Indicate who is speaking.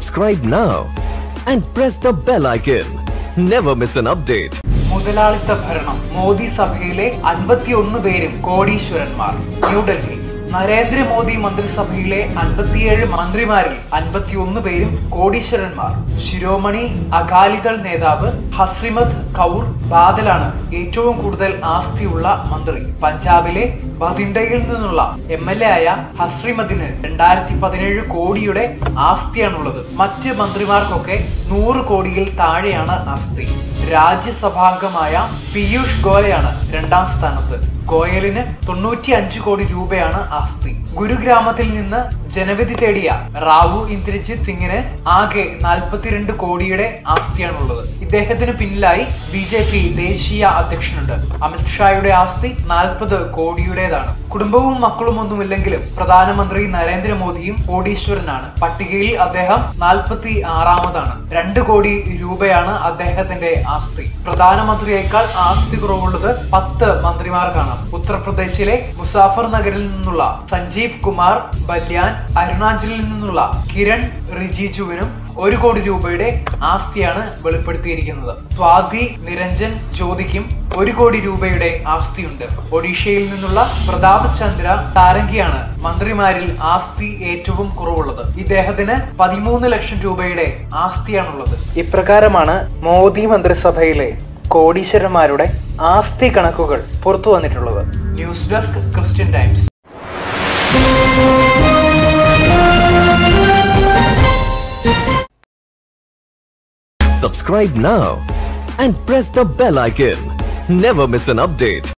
Speaker 1: Subscribe now and press the bell icon. Never miss an update.
Speaker 2: മുതലാളിത്ത ഭരണം മോദി സഭയിലെ അൻപത്തിയൊന്ന് പേരും കോടീശ്വരന്മാർ ന്യൂഡൽഹി നരേന്ദ്രമോദി മന്ത്രിസഭയിലെ അൻപത്തിയേഴ് മന്ത്രിമാരിൽ അൻപത്തിയൊന്ന് പേരും കോടീശ്വരന്മാർ ശിരോമണി അകാലിദൾ നേതാവ് ഹസ്രിമത് കൗർ ബാദലാണ് ഏറ്റവും കൂടുതൽ ആസ്തിയുള്ള മന്ത്രി പഞ്ചാബിലെ ബതിണ്ടയിൽ നിന്നുള്ള എം എൽ എ ആയ ഹസ്രിമദിന് രണ്ടായിരത്തി പതിനേഴ് കോടിയുടെ ആസ്തിയാണുള്ളത് മറ്റ് മന്ത്രിമാർക്കൊക്കെ നൂറ് കോടിയിൽ താഴെയാണ് ആസ്തി രാജ്യസഭാംഗമായ പീയൂഷ് ഗോയലാണ് രണ്ടാം സ്ഥാനത്ത് ഗോയലിന് തൊണ്ണൂറ്റി അഞ്ച് കോടി രൂപയാണ് ആസ്തി ഗുരുഗ്രാമത്തിൽ നിന്ന് ജനവിധി തേടിയ റാവു ഇന്ദ്രജിത് സിംഗിന് ആകെ നാൽപ്പത്തിരണ്ട് കോടിയുടെ ആസ്തിയാണുള്ളത് ഇദ്ദേഹത്തിന് പിന്നിലായി ബി ജെ പി ദേശീയ അധ്യക്ഷനുണ്ട് അമിത്ഷായുടെ ആസ്തി നാൽപ്പത് കോടിയുടേതാണ് കുടുംബവും മക്കളും ഒന്നുമില്ലെങ്കിലും പ്രധാനമന്ത്രി നരേന്ദ്രമോദിയും കോടീശ്വരനാണ് പട്ടികയിൽ അദ്ദേഹം നാൽപ്പത്തി ആറാമതാണ് രണ്ട് കോടി രൂപയാണ് അദ്ദേഹത്തിന്റെ ആസ്തി പ്രധാനമന്ത്രിയേക്കാൾ ആസ്തി കുറവുള്ളത് പത്ത് മന്ത്രിമാർക്കാണ് ഉത്തർപ്രദേശിലെ മുസാഫർ നഗറിൽ നിന്നുള്ള സഞ്ജീവ് കുമാർ ബല്യാൻ അരുണാചലിൽ നിന്നുള്ള കിരൺ റിജിജുവിനും ഒരു കോടി രൂപയുടെ ആസ്തിയാണ് വെളിപ്പെടുത്തിയിരിക്കുന്നത് സ്വാതി നിരഞ്ജൻ ജ്യോതിക്കും ഒരു കോടി രൂപയുടെ ആസ്തിയുണ്ട് ഒഡീഷയിൽ നിന്നുള്ള പ്രതാപ് ചന്ദ്ര താരങ്കിയാണ് മന്ത്രിമാരിൽ ആസ്തി ഏറ്റവും കുറവുള്ളത് ഇദ്ദേഹത്തിന് പതിമൂന്ന് ലക്ഷം രൂപയുടെ ആസ്തിയാണുള്ളത് ഇപ്രകാരമാണ് മോദി മന്ത്രിസഭയിലെ കോടീശ്വരന്മാരുടെ ആസ്തി കണക്കുകൾ പുറത്തു വന്നിട്ടുള്ളത് news desk Christian times
Speaker 1: Subscribe now and press the bell icon. Never miss an update.